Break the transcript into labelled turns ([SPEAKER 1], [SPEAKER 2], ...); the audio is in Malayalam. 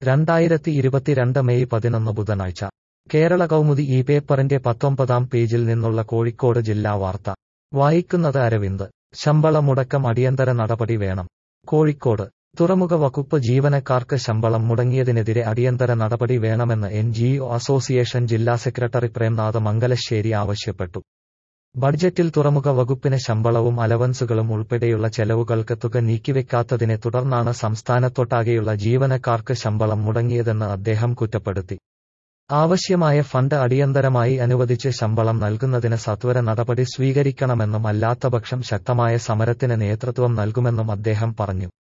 [SPEAKER 1] രണ്ടായിരത്തി ഇരുപത്തിരണ്ട് മെയ് പതിനൊന്ന് ബുധനാഴ്ച കേരള കൗമുദി ഈ പേപ്പറിന്റെ പത്തൊമ്പതാം പേജിൽ നിന്നുള്ള കോഴിക്കോട് ജില്ലാ വാർത്ത വായിക്കുന്നത് അരവിന്ദ് ശമ്പള മുടക്കം അടിയന്തര നടപടി വേണം കോഴിക്കോട് തുറമുഖ വകുപ്പ് ജീവനക്കാർക്ക് ശമ്പളം മുടങ്ങിയതിനെതിരെ അടിയന്തര നടപടി വേണമെന്ന് എൻ ജി ഒ അസോസിയേഷൻ ജില്ലാ സെക്രട്ടറി പ്രേംനാഥ് മംഗലശ്ശേരി ആവശ്യപ്പെട്ടു ബഡ്ജറ്റിൽ തുറമുഖ വകുപ്പിന് ശമ്പളവും അലവൻസുകളും ഉൾപ്പെടെയുള്ള ചെലവുകൾക്ക് തുക നീക്കിവെക്കാത്തതിനെ തുടർന്നാണ് സംസ്ഥാനത്തൊട്ടാകെയുള്ള ജീവനക്കാർക്ക് ശമ്പളം മുടങ്ങിയതെന്ന് അദ്ദേഹം കുറ്റപ്പെടുത്തി ആവശ്യമായ ഫണ്ട് അടിയന്തരമായി അനുവദിച്ച് ശമ്പളം നൽകുന്നതിന് സത്വര നടപടി സ്വീകരിക്കണമെന്നും അല്ലാത്തപക്ഷം ശക്തമായ സമരത്തിന് നേതൃത്വം നൽകുമെന്നും അദ്ദേഹം പറഞ്ഞു